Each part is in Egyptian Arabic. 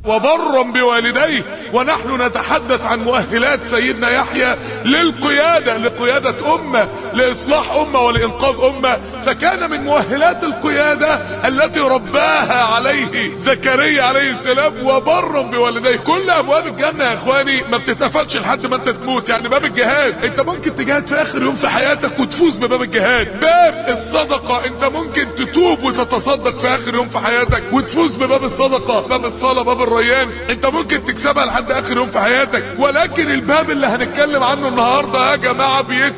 وبرا بوالديه ونحن نتحدث عن مؤهلات سيدنا يحيى للقيادة لقيادة أمة لإصلاح أمة ولإنقاذ أمة فكان من مؤهلات القيادة التي رباها عليه زكريا عليه السلام وبرا بوالديه كل أبواب الجنة يا إخواني ما بتتقفلش لحد ما أنت تموت يعني باب الجهاد أنت ممكن تجاهد في آخر يوم في حياتك وتفوز بباب الجهاد باب الصدقة أنت ممكن تتوب وتتصدق في آخر يوم في حياتك وتفوز بباب الصدقة باب الصلاة باب الريان انت ممكن تكسبها لحد اخر يوم في حياتك ولكن الباب اللي هنتكلم عنه النهارده يا جماعه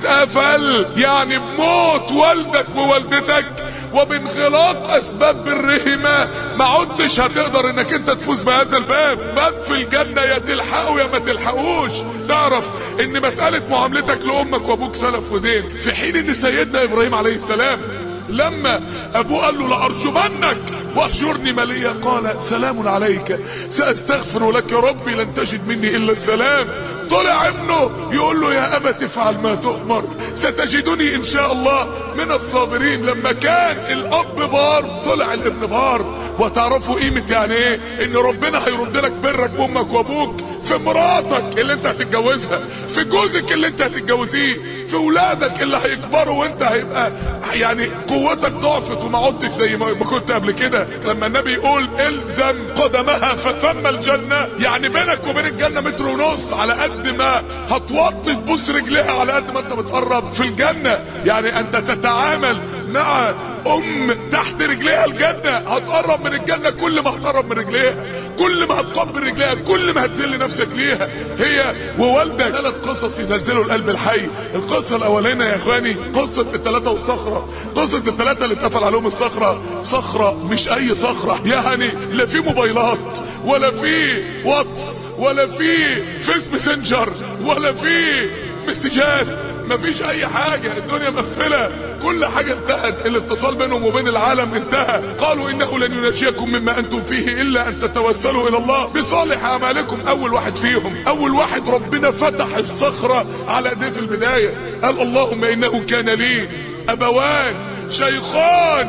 بيتقفل يعني بموت والدك ووالدتك وبانغلاق اسباب برهما ما عدتش هتقدر انك انت تفوز بهذا الباب باب في الجنه يا تلحقه يا ما تلحقوش تعرف ان مساله معاملتك لامك وابوك سلف ودين في حين ان سيدنا ابراهيم عليه السلام لما ابوه قال له لارجمنك واهجرني مليا قال سلام عليك ساستغفر لك ربي لن تجد مني الا السلام طلع ابنه يقول له يا ابت افعل ما تؤمر ستجدني ان شاء الله من الصابرين لما كان الاب بار طلع الابن بار وتعرفوا قيمه يعني ايه ان ربنا هيرد لك برك بامك وابوك في مراتك اللي انت هتتجوزها في جوزك اللي انت هتتجوزيه في ولادك اللي هيكبروا وانت هيبقى يعني قوتك ضعفت وما عدتش زي ما كنت قبل كده لما النبي يقول الزم قدمها فثم الجنة يعني بينك وبين الجنة متر ونص على قد ما هتوطي تبوس رجليها على قد ما انت بتقرب في الجنة يعني انت تتعامل مع ام تحت رجليها الجنة هتقرب من الجنة كل ما هتقرب من رجليها كل ما هتقبل رجليها كل ما هتذل نفسك ليها هي ووالدك ثلاث قصص يزلزلوا القلب الحي القصة الاولانية يا اخواني قصة الثلاثة والصخرة قصة الثلاثة اللي اتقفل عليهم الصخرة صخرة مش اي صخرة يعني لا في موبايلات ولا في واتس ولا في فيس ماسنجر ولا في مسجات مفيش اي حاجة الدنيا مقفلة كل حاجة انتهت الاتصال بينهم وبين العالم انتهى قالوا انه لن ينجيكم مما انتم فيه الا ان تتوسلوا الى الله بصالح اعمالكم اول واحد فيهم اول واحد ربنا فتح الصخرة على ايديه في البداية قال اللهم انه كان لي ابوان شيخان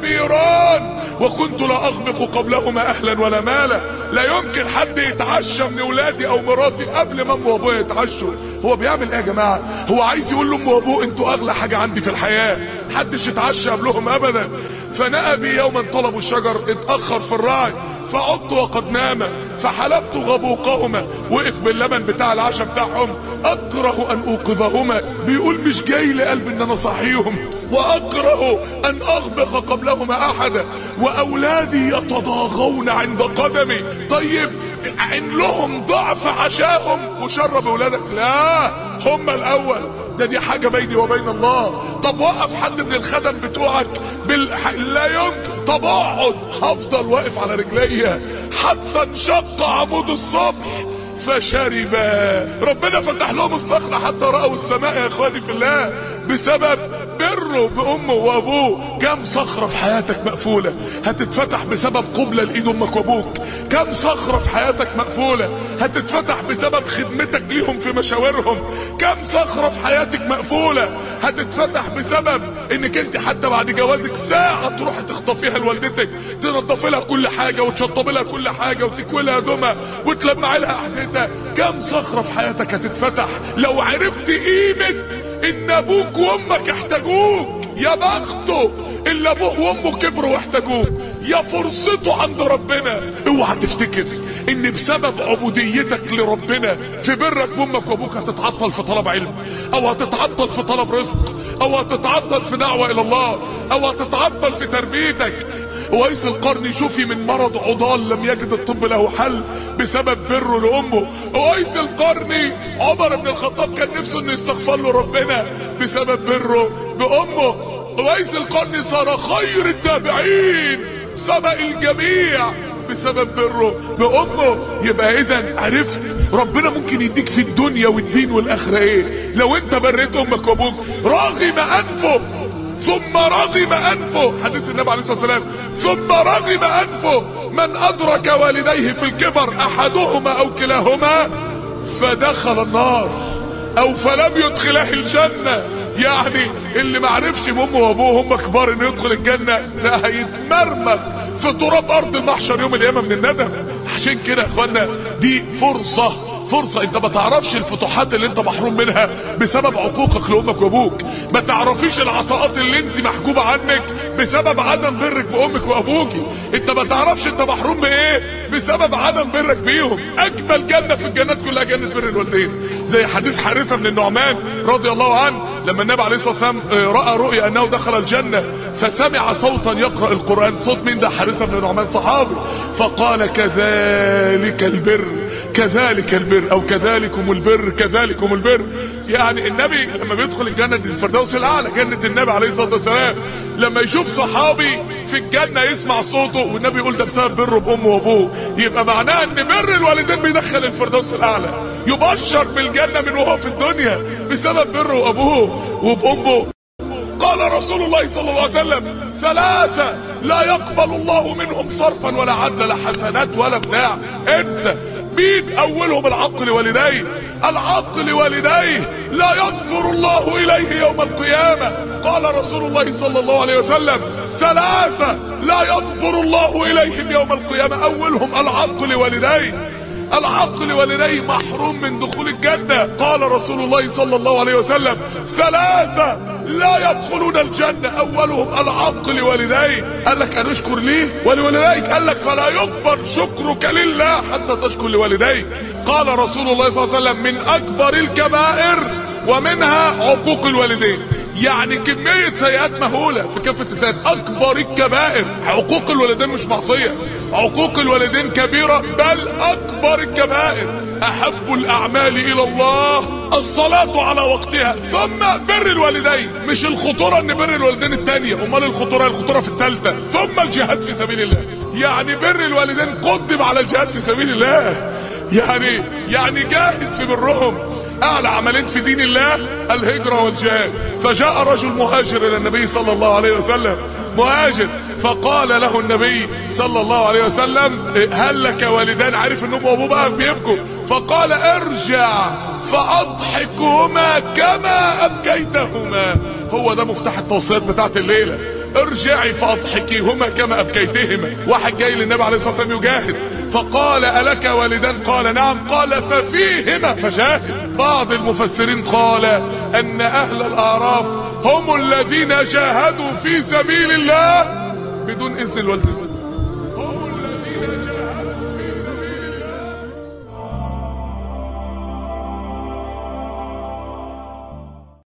كبيران وكنت لا اغمق قبلهما اهلا ولا مالا لا يمكن حد يتعشى من ولادي او مراتي قبل ما امي وابويا يتعشوا هو بيعمل ايه يا جماعه هو عايز يقول لامه وابوه انتوا اغلى حاجه عندي في الحياه محدش يتعشى قبلهم ابدا فنأى بي يوما طلبوا الشجر اتاخر في الرعي فعدت وقد نام فحلبت غبوقهما وقف باللبن بتاع العشاء بتاعهم اكره ان اوقظهما بيقول مش جاي لقلب ان انا صحيهم واكره ان اغبق قبلهما احدا واولادي يتضاغون عند قدمي طيب عن لهم ضعف عشاهم وشرب اولادك لا هم الاول ده دي حاجة بيني وبين الله طب وقف حد من الخدم بتوعك بال... لا يمكن طب اقعد هفضل واقف على رجليا حتى انشق عمود الصبح فشرب ربنا فتح لهم الصخرة حتى رأوا السماء يا اخواني في الله بسبب بره بامه وابوه كم صخرة في حياتك مقفولة هتتفتح بسبب قبلة لايد امك وابوك كم صخرة في حياتك مقفولة هتتفتح بسبب خدمتك ليهم في مشاورهم كم صخرة في حياتك مقفولة هتتفتح بسبب انك انت حتى بعد جوازك ساعة تروح تخطفيها لوالدتك تنظفي لها كل حاجة وتشطبي لها كل حاجة وتكوي لها هدومها وتلمعي لها احذيتها كم صخرة في حياتك هتتفتح لو عرفت قيمة ان ابوك وامك احتاجوك يا بخته اللي ابوه وامه كبروا واحتاجوه يا فرصته عند ربنا اوعى تفتكر ان بسبب عبوديتك لربنا في برك بامك وابوك هتتعطل في طلب علم او هتتعطل في طلب رزق او هتتعطل في دعوة الى الله او هتتعطل في تربيتك ويس القرن شفي من مرض عضال لم يجد الطب له حل بسبب بره لامه ويس القرن عمر بن الخطاب كان نفسه انه يستغفر له ربنا بسبب بره بامه ويس القرن صار خير التابعين سبق الجميع بسبب بره بامه يبقى اذا عرفت ربنا ممكن يديك في الدنيا والدين والاخره ايه لو انت بريت امك وابوك راغم انفه ثم رغم انفه حديث النبي عليه الصلاه والسلام ثم رغم انفه من ادرك والديه في الكبر احدهما او كلاهما فدخل النار او فلم يدخله الجنه يعني اللي ما عرفش امه وابوه هم كبار انه يدخل الجنه ده هيتمرمط في تراب ارض المحشر يوم القيامه من الندم عشان كده يا اخوانا دي فرصة فرصة انت ما تعرفش الفتوحات اللي انت محروم منها بسبب عقوقك لامك وابوك ما تعرفيش العطاءات اللي انت محجوبة عنك بسبب عدم برك بامك وابوك انت ما تعرفش انت محروم بايه بسبب عدم برك بيهم اجمل جنة في الجنات كلها جنة بر الوالدين زي حديث حارثة بن النعمان رضي الله عنه لما النبي عليه الصلاة والسلام رأى رؤيا انه دخل الجنة فسمع صوتا يقرأ القرآن صوت مين ده حارثة بن النعمان صحابي فقال كذلك البر كذلك البر او كذلكم البر كذلكم البر يعني النبي لما بيدخل الجنة دي الفردوس الاعلى جنة النبي عليه الصلاة والسلام لما يشوف صحابي في الجنة يسمع صوته والنبي يقول ده بسبب بره بامه وابوه يبقى معناه ان بر الوالدين بيدخل الفردوس الاعلى يبشر بالجنة من وهو في الدنيا بسبب بره وابوه وبامه قال رسول الله صلى الله عليه وسلم ثلاثة لا يقبل الله منهم صرفا ولا عدل لا حسنات ولا بتاع انسى مين اولهم العق لوالديه العق لوالديه لا ينظر الله اليه يوم القيامة قال رسول الله صلى الله عليه وسلم ثلاثة لا ينظر الله اليهم يوم القيامة اولهم العق لوالديه العق لوالديه محروم من دخول الجنة قال رسول الله صلى الله عليه وسلم ثلاثة لا يدخلون الجنة اولهم العق لوالديه قال لك انا اشكر ليه ولوالديك قال لك فلا يقبل شكرك لله حتى تشكر لوالديك قال رسول الله صلى الله عليه وسلم من اكبر الكبائر ومنها عقوق الوالدين يعني كمية سيئات مهولة في كافة السيئات اكبر الكبائر عقوق الوالدين مش معصية عقوق الوالدين كبيرة بل اكبر الكبائر احب الاعمال الى الله الصلاة على وقتها ثم بر الوالدين مش الخطورة ان بر الوالدين التانية امال الخطورة الخطورة في التالتة ثم الجهاد في سبيل الله يعني بر الوالدين قدم على الجهاد في سبيل الله يعني يعني جاهد في برهم اعلى عملين في دين الله الهجرة والجهاد فجاء رجل مهاجر الى النبي صلى الله عليه وسلم مهاجر فقال له النبي صلى الله عليه وسلم هل لك والدان عارف انهم وابوه بقى بيبكوا فقال ارجع فاضحكهما كما ابكيتهما هو ده مفتاح التوصيات بتاعت الليله ارجعي فاضحكيهما كما ابكيتهما واحد جاي للنبي عليه الصلاه والسلام يجاهد فقال ألك والدان قال نعم قال ففيهما فجاهد بعض المفسرين قال أن أهل الأعراف هم الذين جاهدوا في سبيل الله بدون إذن الوالدين